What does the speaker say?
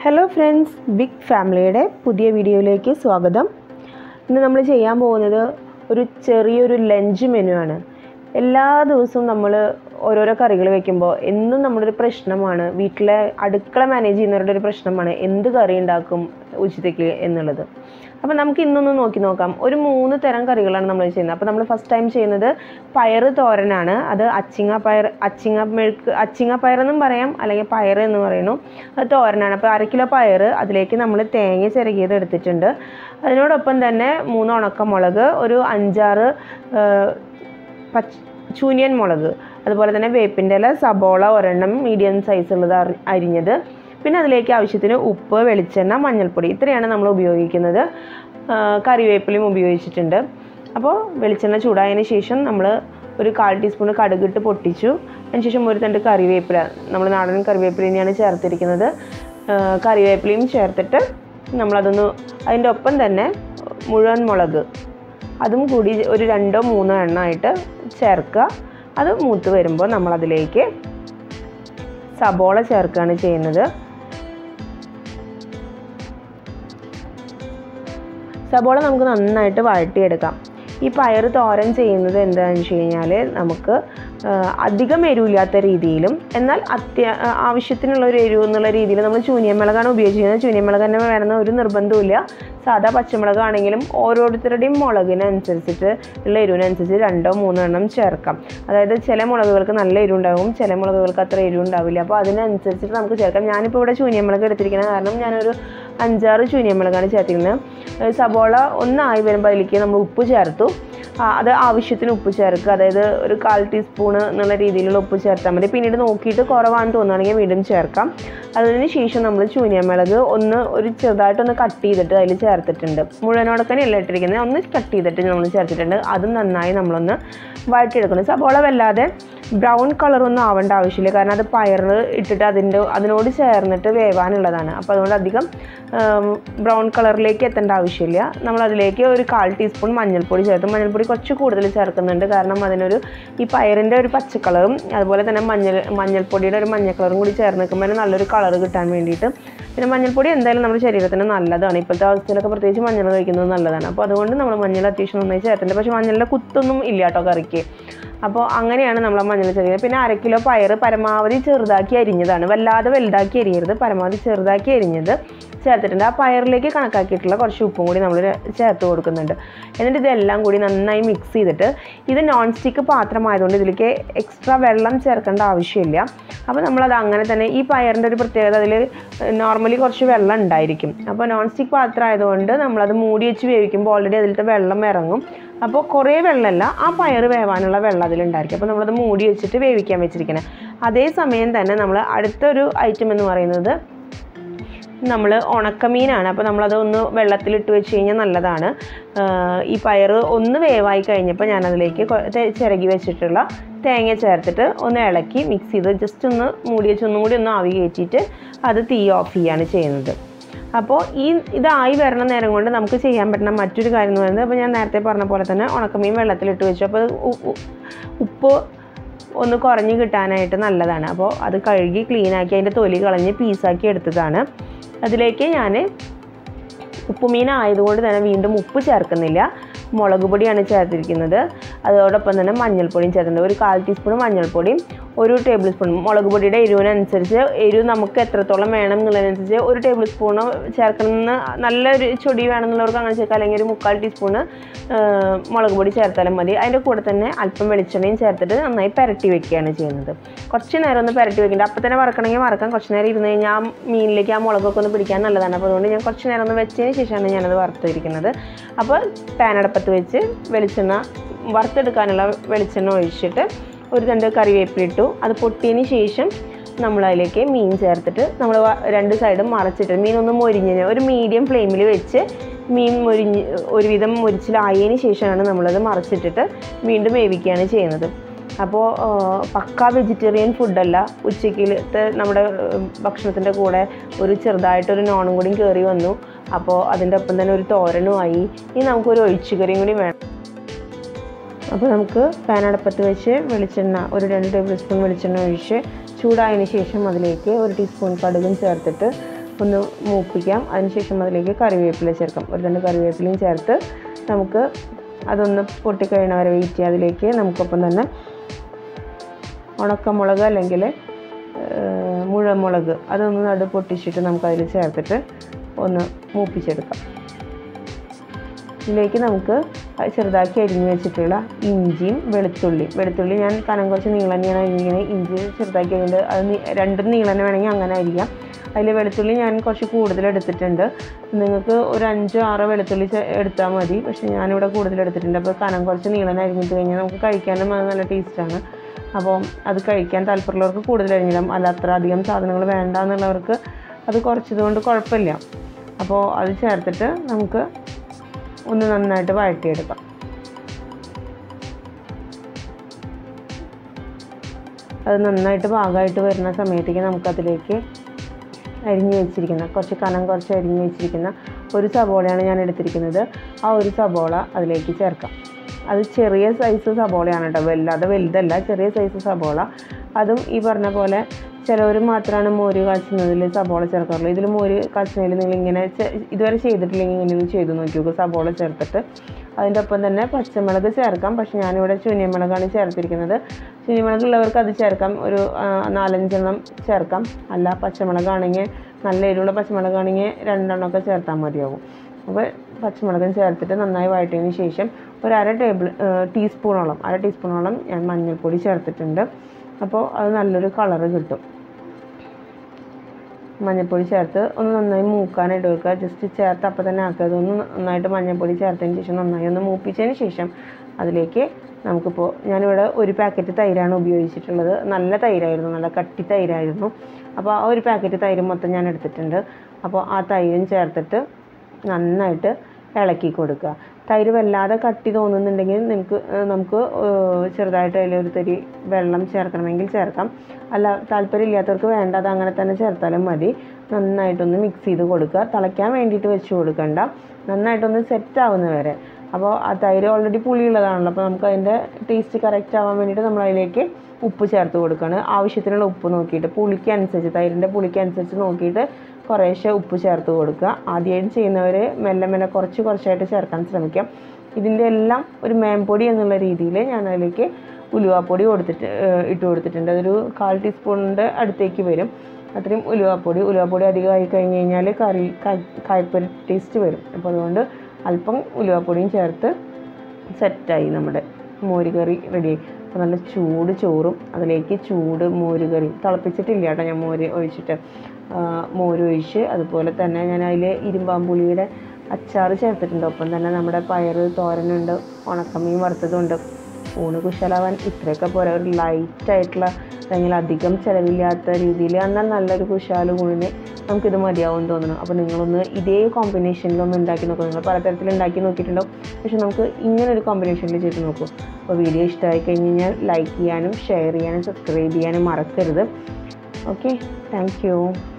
hello friends big ഫാമിലിയുടെ പുതിയ വീഡിയോയിലേക്ക് സ്വാഗതം ഇന്ന് നമ്മൾ ചെയ്യാൻ പോകുന്നത് ഒരു ചെറിയൊരു ലഞ്ച് മെനു ആണ് എല്ലാ ദിവസവും നമ്മൾ ഓരോരോ കറികൾ വെക്കുമ്പോൾ എന്നും നമ്മുടെ ഒരു പ്രശ്നമാണ് വീട്ടിലെ അടുക്കള മാനേജ് ചെയ്യുന്നവരുടെ ഒരു പ്രശ്നമാണ് എന്ത് കറി ഉണ്ടാക്കും ഉച്ചത്തേക്ക് എന്നുള്ളത് അപ്പോൾ നമുക്ക് ഇന്നൊന്ന് നോക്കി നോക്കാം ഒരു മൂന്ന് തരം കറികളാണ് നമ്മൾ ചെയ്യുന്നത് അപ്പോൾ നമ്മൾ ഫസ്റ്റ് ടൈം ചെയ്യുന്നത് പയറ് തോരനാണ് അത് അച്ചിങ്ങ പയർ അച്ചിങ്ങ മെഴുക്ക് അച്ചിങ്ങ പയറെന്നും പറയാം അല്ലെങ്കിൽ പയർ എന്ന് പറയുന്നു അത് തോരനാണ് അപ്പോൾ അര കിലോ പയർ അതിലേക്ക് നമ്മൾ തേങ്ങ ചിരകിയത് എടുത്തിട്ടുണ്ട് അതിനോടൊപ്പം തന്നെ മൂന്ന് ഉണക്കമുളക് ഒരു അഞ്ചാറ് ആ, പച്ച ചൂനിയൻ മുളക് അതുപോലെ തന്നെ വേപ്പിൻ്റെ ഇല സബോള ഒരെണ്ണം മീഡിയം സൈസുള്ളത് അരി അരിഞ്ഞത് പിന്നെ അതിലേക്ക് ആവശ്യത്തിന് ഉപ്പ് വെളിച്ചെണ്ണ മഞ്ഞൾപ്പൊടി ഇത്രയാണ് നമ്മൾ ഉപയോഗിക്കുന്നത് ആ, കറിവേപ്പിലയും ഉപയോഗിച്ചിട്ടുണ്ട് അപ്പോൾ വെളിച്ചെണ്ണ ചൂടായതിന് ശേഷം നമ്മൾ ഒരു കാൽ ടീസ്പൂൺ കടുകിട്ട് പൊട്ടിച്ചു അതിനുശേഷം ഒരു തണ്ട് കറിവേപ്പില നമ്മൾ നാടൻ കറിവേപ്പില തന്നെയാണ് ചേർത്തിരിക്കുന്നത് ആ, കറിവേപ്പിലയും ചേർത്തിട്ട് നമ്മളതൊന്ന് അതിൻ്റെ ഒപ്പം തന്നെ മുഴുവൻ മുളക് അതും കൂടി ഒരു രണ്ടോ മൂന്നോ എണ്ണമായിട്ട് ചേർക്കുക അത് മൂത്ത് വരുമ്പോൾ നമ്മളതിലേക്ക് സബോള ചേർക്കുകയാണ് ചെയ്യുന്നത് സബോള നമുക്ക് നന്നായിട്ട് വഴട്ടിയെടുക്കാം ഈ പയർ തോരൻ ചെയ്യുന്നത് എന്താണെന്ന് വെച്ച് കഴിഞ്ഞാൽ നമുക്ക് ആ, അധികം എരിവില്ലാത്ത രീതിയിലും എന്നാൽ അത്യ ആ, ആവശ്യത്തിനുള്ള ഒരു എരിവ് എന്നുള്ള രീതിയിൽ നമ്മൾ ചൂനിയമിളകാണ് ഉപയോഗിച്ചിരിക്കുന്നത് ചൂനിയമിളക് തന്നെ വേണമെന്ന് ഒരു നിർബന്ധമില്ല സാധാ പച്ചമുളകാണെങ്കിലും ഓരോരുത്തരുടെയും മുളകിനനുസരിച്ചിട്ട് ഉള്ള എരിവിനനുസരിച്ച് രണ്ടോ മൂന്നോ എണ്ണം ചേർക്കാം അതായത് ചില മുളകുകൾക്ക് നല്ല എരിവുണ്ടാകും ചില മുളകുകൾക്ക് അത്ര എരിവുണ്ടാവില്ല അപ്പോൾ അതിനനുസരിച്ചിട്ട് നമുക്ക് ചേർക്കാം ഞാനിപ്പോൾ ഇവിടെ ചൂനിയമിളക് എടുത്തിരിക്കുന്നത് കാരണം ഞാനൊരു അഞ്ചാറ് ചൂനിയമിളകാണ് ചേർത്തിരിക്കുന്നത് ഏഹ് സബോള ഒന്നായി വരുമ്പോൾ അതിലേക്ക് നമ്മൾ ഉപ്പ് ചേർത്തു ആ, അത് ആവശ്യത്തിന് ഉപ്പ് ചേർക്കുക അതായത് ഒരു കാൽ ടീസ്പൂണ് എന്നുള്ള രീതിയിലുള്ള ഉപ്പ് ചേർത്താൽ മതി പിന്നീട് നോക്കിയിട്ട് കുറവാണെന്ന് തോന്നുകയാണെങ്കിൽ വീണ്ടും ചേർക്കാം അതിന് ശേഷം നമ്മൾ ചൂനിയമിളക് ഒന്ന് ഒരു ചെറുതായിട്ടൊന്ന് കട്ട് ചെയ്തിട്ട് അതിൽ ചേർത്തിട്ടുണ്ട് മുഴുവനോടൊക്കെ അല്ല ഇട്ടിരിക്കുന്നത് ഒന്ന് കട്ട് ചെയ്തിട്ട് നമ്മൾ ചേർത്തിട്ടുണ്ട് അതും നന്നായി നമ്മളൊന്ന് വഴറ്റിയെടുക്കണം സബോള വല്ലാതെ ബ്രൗൺ കളറൊന്നും ആവേണ്ട ആവശ്യമില്ല കാരണം അത് പയർ ഇട്ടിട്ട് അതിൻ്റെ അതിനോട് ചേർന്നിട്ട് വേവാനുള്ളതാണ് അപ്പോൾ അതുകൊണ്ട് അധികം ബ്രൗൺ കളറിലേക്ക് എത്തേണ്ട ആവശ്യമില്ല നമ്മൾ അതിലേക്ക് ഒരു കാൽ ടീസ്പൂൺ മഞ്ഞൾപ്പൊടി ചേർത്ത് മഞ്ഞൾപ്പൊടി കുറച്ച് കൂടുതൽ ചേർക്കുന്നുണ്ട് കാരണം അതിനൊരു ഈ പയറിൻ്റെ ഒരു പച്ച കളറും അതുപോലെ തന്നെ മഞ്ഞൾ മഞ്ഞൾപ്പൊടിയുടെ ഒരു മഞ്ഞ കളറും കൂടി ചേർന്ന് നിൽക്കുമ്പോൾ അതിന് നല്ലൊരു കളർ കിട്ടാൻ വേണ്ടിയിട്ട് പിന്നെ മഞ്ഞൾപ്പൊടി എന്തായാലും നമ്മുടെ ശരീരത്തിന് നല്ലതാണ് ഇപ്പോഴത്തെ അവസ്ഥയിലൊക്കെ പ്രത്യേകിച്ച് മഞ്ഞൾ കഴിക്കുന്നത് നല്ലതാണ് അപ്പോൾ അതുകൊണ്ട് നമ്മൾ മഞ്ഞൾ അത്യാവശ്യം നന്നായി ചേർത്തിട്ടുണ്ട് പക്ഷേ മഞ്ഞളിൻ്റെ കുത്തൊന്നും ഇല്ല കേട്ടോ കറിക്ക് അപ്പോൾ അങ്ങനെയാണ് നമ്മൾ ആ മഞ്ഞൾ ചെറിയത് പിന്നെ അര കിലോ പയർ പരമാവധി ചെറുതാക്കി അരിഞ്ഞതാണ് വല്ലാതെ വലുതാക്കി അരിയരുത് പരമാവധി ചെറുതാക്കി അരിഞ്ഞത് ചേർത്തിട്ടുണ്ട് ആ പയറിലേക്ക് കണക്കാക്കിയിട്ടുള്ള കുറച്ച് ഉപ്പും കൂടി നമ്മൾ ചേർത്ത് കൊടുക്കുന്നുണ്ട് എന്നിട്ട് ഇതെല്ലാം കൂടി നന്നായി മിക്സ് ചെയ്തിട്ട് ഇത് നോൺ സ്റ്റിക്ക് പാത്രമായതുകൊണ്ട് ഇതിലേക്ക് എക്സ്ട്രാ വെള്ളം ചേർക്കേണ്ട ആവശ്യമില്ല അപ്പോൾ നമ്മളത് അങ്ങനെ തന്നെ ഈ പയറിൻ്റെ ഒരു പ്രത്യേകത അതിൽ നോർമലി കുറച്ച് വെള്ളം ഉണ്ടായിരിക്കും അപ്പോൾ നോൺ സ്റ്റിക്ക് പാത്രം ആയതുകൊണ്ട് നമ്മളത് മൂടി വെച്ച് വേവിക്കുമ്പോൾ ഓൾറെഡി അതിലത്തെ വെള്ളം ഇറങ്ങും അപ്പോൾ കുറേ വെള്ളമല്ല ആ പയർ വേവാനുള്ള വെള്ളം അതിലുണ്ടായിരിക്കും അപ്പോൾ നമ്മളത് മൂടി വെച്ചിട്ട് വേവിക്കാൻ വെച്ചിരിക്കുന്നത് അതേസമയം തന്നെ നമ്മൾ അടുത്തൊരു ഐറ്റം എന്ന് പറയുന്നത് നമ്മൾ ഉണക്കമീനാണ് അപ്പോൾ നമ്മളത് ഒന്ന് വെള്ളത്തിലിട്ട് വെച്ച് കഴിഞ്ഞാൽ നല്ലതാണ് ആഹ് ഈ പയർ ഒന്ന് വേവായി കഴിഞ്ഞപ്പോൾ ഞാനതിലേക്ക് കൊ- തെ- ചിരകി വെച്ചിട്ടുള്ള തേങ്ങ ചേർത്തിട്ട് ഒന്ന് ഇളക്കി മിക്സ് ചെയ്ത് ജസ്റ്റ് ഒന്ന് മൂടി വെച്ച് ഒന്നും കൂടി ഒന്ന് ആവി കയറ്റിയിട്ട് അത് തീ ഓഫ് ചെയ്യാണ് ചെയ്യുന്നത് അപ്പോൾ ഈ ഇതായി വരണ നേരം കൊണ്ട് നമുക്ക് ചെയ്യാൻ പറ്റുന്ന മറ്റൊരു കാര്യം എന്ന് പറയുന്നത് അപ്പോൾ ഞാൻ നേരത്തെ പറഞ്ഞ പോലെ തന്നെ ഉണക്കമീൻ വെള്ളത്തിലിട്ട് വെച്ചു അപ്പോൾ അത് ഉ- ഉ- ഉപ്പ് ഒന്ന് കുറഞ്ഞ് കിട്ടാനായിട്ട് നല്ലതാണ് അപ്പോൾ അത് കഴുകി ക്ലീനാക്കി അതിൻ്റെ തൊലി കളഞ്ഞ് പീസാക്കി എടുത്തതാണ് അതിലേക്ക് ഞാൻ ഉപ്പുമീൻ ആയതുകൊണ്ട് തന്നെ വീണ്ടും ഉപ്പ് ചേർക്കുന്നില്ല മുളക് പൊടിയാണ് ചേർത്തിരിക്കുന്നത് അതോടൊപ്പം തന്നെ മഞ്ഞൾപ്പൊടിയും ചേർത്തിട്ടുണ്ട് ഒരു കാൽ ടീസ്പൂൺ മഞ്ഞൾപ്പൊടിയും ഒരു ടേബിൾ സ്പൂൺ മുളക് പൊടിയുടെ എരിവിനനുസരിച്ച് എരിവ് നമുക്ക് എത്രത്തോളം വേണം എന്നുള്ളതിനനുസരിച്ച് ഒരു ടേബിൾ സ്പൂണ് ചേർക്കണമെന്ന് നല്ലൊരു ചൊടി വേണമെന്നുള്ളവർക്ക് അങ്ങനെ ചേർക്കാം അല്ലെങ്കിൽ ഒരു മുക്കാൽ ടീസ്പൂണ് മുളക് പൊടി ചേർത്താലും മതി അതിൻ്റെ കൂടെ തന്നെ അല്പം വെളിച്ചെണ്ണയും ചേർത്തിട്ട് നന്നായി പുരട്ടി വെക്കുകയാണ് ചെയ്യുന്നത് കുറച്ച് നേരം ഒന്ന് പുരട്ടി വെക്കേണ്ടത് അപ്പോൾ തന്നെ വറക്കണമെങ്കിൽ വറക്കാം കുറച്ച് നേരം ഇരുന്ന് കഴിഞ്ഞാൽ ആ മീനിലേക്ക് ആ മുളകൊക്കെ ഒന്ന് പിടിക്കാൻ നല്ലതാണ് അപ്പോൾ അതുകൊണ്ട് ഞാൻ കുറച്ച് നേരം ഒന്ന് വെച്ചതിന് ശേഷമാണ് ഞാനത് വറുത്തിരിക്കുന്നത് അപ്പോൾ പാൻ അടുപ്പത്ത് വെച്ച് വെളിച്ചെണ്ണ വറുത്തെടുക്കാനുള്ള വെളിച്ചെണ്ണ ഒഴിച്ചിട്ട് ഒരു രണ്ട് കറിവേപ്പില ഇട്ടു അത് പൊട്ടിയതിന് ശേഷം നമ്മൾ അതിലേക്ക് മീൻ ചേർത്തിട്ട് നമ്മൾ രണ്ട് സൈഡും മറച്ചിട്ട് മീൻ ഒന്ന് മൊരിഞ്ഞതിന് ഒരു മീഡിയം ഫ്ലെയിമിൽ വെച്ച് മീൻ മൊരിഞ്ഞ് ഒരുവിധം മൊരിച്ചിലായതിന് ശേഷമാണ് നമ്മളത് മറച്ചിട്ടിട്ട് വീണ്ടും വേവിക്കുകയാണ് ചെയ്യുന്നത് അപ്പോൾ പക്ക വെജിറ്റേറിയൻ ഫുഡല്ല ഉച്ചയ്ക്കലത്തെ നമ്മുടെ ഭക്ഷണത്തിൻ്റെ കൂടെ ഒരു ചെറുതായിട്ടൊരു നോണും കൂടിയും കയറി വന്നു അപ്പോൾ അതിൻ്റെ ഒപ്പം തന്നെ ഒരു തോരനും ആയി ഇനി നമുക്കൊരു ഒഴിച്ചുകറിയും കൂടി വേണം അപ്പോൾ നമുക്ക് പാൻ അടുപ്പത്ത് വെച്ച് വെളിച്ചെണ്ണ ഒരു രണ്ട് ടേബിൾ സ്പൂൺ വെളിച്ചെണ്ണ ഒഴിച്ച് ചൂടായതിന് ശേഷം അതിലേക്ക് ഒരു ടീസ്പൂൺ കടുകും ചേർത്തിട്ട് ഒന്ന് മൂപ്പിക്കാം അതിനുശേഷം അതിലേക്ക് കറിവേപ്പില ചേർക്കാം ഒരു രണ്ട് കറിവേപ്പിലയും ചേർത്ത് നമുക്ക് അതൊന്ന് പൊട്ടിക്കഴിയണ വരെ വെയിറ്റ് ചെയ്യാം അതിലേക്ക് നമുക്കൊപ്പം തന്നെ ഉണക്കമുളക് അല്ലെങ്കിൽ ഏഹ്, മുഴമുളക് അതൊന്ന് നടു പൊട്ടിച്ചിട്ട് നമുക്ക് അതിൽ ചേർത്തിട്ട് ഒന്ന് മൂപ്പിച്ചെടുക്കാം ഇതിലേക്ക് നമുക്ക് ചെറുതാക്കി അരിഞ്ഞു വെച്ചിട്ടുള്ള ഇഞ്ചിയും വെളുത്തുള്ളിയും വെളുത്തുള്ളി ഞാൻ കനം കുറച്ച് നീളം തന്നെയാണ് അരിഞ്ഞിങ്ങനെ ഇഞ്ചി ചെറുതാക്കി അരിഞ്ഞിട്ട് അത് നീ- രണ്ടും നീളം തന്നെ വേണമെങ്കിൽ അങ്ങനെ അരിയാം അതിൽ വെളുത്തുള്ളി ഞാൻ കുറച്ച് കൂടുതൽ എടുത്തിട്ടുണ്ട് നിങ്ങൾക്ക് ഒരു അഞ്ചോ ആറോ വെളുത്തുള്ളി ചെ- എടുത്താൽ മതി പക്ഷേ ഞാനിവിടെ കൂടുതൽ എടുത്തിട്ടുണ്ട് അപ്പോൾ കനം കുറച്ച് നീളം അരിഞ്ഞിട്ട് കഴിഞ്ഞാൽ നമുക്ക് കഴിക്കാനും അത് നല്ല ടേസ്റ്റാണ് അപ്പോൾ അത് കഴിക്കാൻ താല്പര്യമുള്ളവർക്ക് കൂടുതൽ അരിഞ്ഞിടാം അല്ല അത്ര അധികം സാധനങ്ങൾ വേണ്ട എന്നുള്ളവർക്ക് അത് കുറച്ചതുകൊണ്ട് കുഴപ്പമില്ല അപ്പോൾ അത് ചേർത്തിട്ട് നമുക്ക് ഒന്ന് നന്നായിട്ട് വഴറ്റിയെടുക്കാം അത് നന്നായിട്ട് പാകമായിട്ട് വരുന്ന സമയത്തേക്ക് നമുക്കതിലേക്ക് അരിഞ്ഞു വെച്ചിരിക്കുന്ന കുറച്ച് കനം കുറച്ച് അരിഞ്ഞു വെച്ചിരിക്കുന്ന ഒരു സബോളയാണ് ഞാൻ എടുത്തിരിക്കുന്നത് ആ ഒരു സബോള അതിലേക്ക് ചേർക്കാം അത് ചെറിയ സൈസ് സബോളയാണ് കേട്ടോ വല്ലാതെ വലുതല്ല ചെറിയ സൈസ് സബോള അതും ഈ പറഞ്ഞ പോലെ ചിലവർ മാത്രമാണ് മോര് കാച്ചുന്നതിൽ സബോള ചേർക്കാറുള്ളൂ ഇതിൽ മോര് കാച്ചുന്നതിൽ നിങ്ങൾ ഇങ്ങനെ ചെ- ഇതുവരെ ചെയ്തിട്ടില്ലെങ്കിൽ ഇങ്ങനെ ഒന്ന് ചെയ്ത് നോക്കി നോക്കുക സബോള ചേർത്തിട്ട് അതിൻ്റെ ഒപ്പം തന്നെ പച്ചമുളക് ചേർക്കാം പക്ഷെ ഞാനിവിടെ ചുനിയമുളകാണ് ചേർത്തിരിക്കുന്നത് ചുനിയമുളക് ഉള്ളവർക്ക് അത് ചേർക്കാം ഒരു ആ, നാലഞ്ചെണ്ണം ചേർക്കാം അല്ല പച്ചമുളകാണെങ്കിൽ നല്ല എരിവുള്ള പച്ചമുളകാണെങ്കിൽ രണ്ടെണ്ണമൊക്കെ ചേർത്താൽ മതിയാവും അപ്പോൾ പച്ചമുളകും ചേർത്തിട്ട് നന്നായി വഴറ്റിയതിന് ശേഷം ഒരു അര ടേബിൾ ടീസ്പൂണോളം അര ടീസ്പൂണോളം ഞാൻ മഞ്ഞൾപ്പൊടി ചേർത്തിട്ടുണ്ട് അപ്പോൾ അത് നല്ലൊരു കളറ് കിട്ടും മഞ്ഞൾപ്പൊടി ചേർത്ത് ഒന്ന് നന്നായി മൂക്കാനായിട്ട് വെക്കുക ജസ്റ്റ് ചേർത്ത് അപ്പോൾ തന്നെ ആക്കുക അതൊന്ന് നന്നായിട്ട് മഞ്ഞൾപ്പൊടി ചേർത്തതിന് ശേഷം നന്നായി ഒന്ന് മൂപ്പിച്ചതിന് ശേഷം അതിലേക്ക് നമുക്കിപ്പോൾ ഞാനിവിടെ ഒരു പാക്കറ്റ് തൈരാണ് ഉപയോഗിച്ചിട്ടുള്ളത് നല്ല തൈരായിരുന്നു നല്ല കട്ടി തൈരായിരുന്നു അപ്പോൾ ആ ഒരു പാക്കറ്റ് തൈര് മൊത്തം ഞാൻ എടുത്തിട്ടുണ്ട് അപ്പോൾ ആ തൈരും ചേർത്തിട്ട് നന്നായിട്ട് ഇളക്കി കൊടുക്കുക തൈര് വല്ലാതെ കട്ടി തോന്നുന്നുണ്ടെങ്കിൽ നിങ്ങൾക്ക് ഏഹ്, നമുക്ക് ഏഹ്, ചെറുതായിട്ട് അതിലൊരു തരി വെള്ളം ചേർക്കണമെങ്കിൽ ചേർക്കാം അല്ല താല്പര്യമില്ലാത്തവർക്ക് വേണ്ട അത് അങ്ങനെ തന്നെ ചേർത്താലും മതി നന്നായിട്ടൊന്ന് മിക്സ് ചെയ്ത് കൊടുക്കുക തിളയ്ക്കാൻ വേണ്ടിയിട്ട് വെച്ച് കൊടുക്കണ്ട നന്നായിട്ടൊന്ന് സെറ്റ് ആവുന്ന വരെ അപ്പോൾ ആ തൈര് ഓൾറെഡി പുളിയുള്ളതാണല്ലോ അപ്പോൾ നമുക്ക് അതിൻ്റെ ടേസ്റ്റ് കറക്റ്റ് ആവാൻ വേണ്ടിയിട്ട് നമ്മൾ അതിലേക്ക് ഉപ്പ് ചേർത്ത് കൊടുക്കുകയാണ് ആവശ്യത്തിനുള്ള ഉപ്പ് നോക്കിയിട്ട് പുളിക്ക് അനുസരിച്ച് തൈരിൻ്റെ പുളിക്ക് അനുസരിച്ച് നോക്കിയിട്ട് കുറേശ്ശെ ഉപ്പ് ചേർത്ത് കൊടുക്കുക ആദ്യമായിട്ട് ചെയ്യുന്നവർ മെല്ലെ മെല്ലെ കുറച്ച് കുറച്ചായിട്ട് ചേർക്കാൻ ശ്രമിക്കാം ഇതിൻ്റെ എല്ലാം ഒരു മേമ്പൊടി എന്നുള്ള രീതിയിൽ ഞാൻ അതിലേക്ക് ഉലുവാപ്പൊടി കൊടുത്തിട്ട് ഏഹ്, ഇട്ട് കൊടുത്തിട്ടുണ്ട് അതൊരു കാൽ ടീസ്പൂണിൻ്റെ അടുത്തേക്ക് വരും അത്രയും ഉലുവാപ്പൊടി ഉലുവാപ്പൊടി അധികമായി കഴിഞ്ഞ് കഴിഞ്ഞാൽ കറി കായ്പൊരി ടേസ്റ്റ് വരും അപ്പോൾ അതുകൊണ്ട് അല്പം ഉലുവാപ്പൊടിയും ചേർത്ത് സെറ്റായി നമ്മുടെ മോരുകറി റെഡിയായി അപ്പോൾ നല്ല ചൂട് ചോറും അതിലേക്ക് ചൂട് മോരുകറി തിളപ്പിച്ചിട്ടില്ല കേട്ടോ ഞാൻ മോര് ഒഴിച്ചിട്ട് ആ, മോര് ഒഴിച്ച് അതുപോലെ തന്നെ ഞാൻ അതിൽ ഇരുമ്പാമ്പുളിയുടെ അച്ചാർ ചേർത്തിട്ടുണ്ട് ഒപ്പം തന്നെ നമ്മുടെ പയറ് തോരനുണ്ട് ഉണക്കമീൻ വറുത്തതുണ്ട് ഊണ് കുശലാവാൻ ഇത്രയൊക്കെ പോരാ ഒരു ലൈറ്റായിട്ടുള്ള അല്ലെങ്കിൽ അധികം ചിലവില്ലാത്ത രീതിയിൽ എന്നാൽ നല്ലൊരു കുശാല ഊണിന് നമുക്കിത് മതിയാവും തോന്നുന്നു അപ്പോൾ നിങ്ങളൊന്ന് ഇതേ കോമ്പിനേഷനിലൊന്ന് ഉണ്ടാക്കി നോക്കൂ നിങ്ങൾ പലതരത്തിൽ ഉണ്ടാക്കി നോക്കിയിട്ടുണ്ടാവും പക്ഷെ നമുക്ക് ഇങ്ങനെ ഒരു കോമ്പിനേഷനിൽ ചെയ്ത് നോക്കൂ അപ്പോൾ വീഡിയോ ഇഷ്ടമായി കഴിഞ്ഞ് കഴിഞ്ഞാൽ ലൈക്ക് ചെയ്യാനും ഷെയർ ചെയ്യാനും സബ്സ്ക്രൈബ് ചെയ്യാനും മറക്കരുത് ഓക്കെ താങ്ക് യു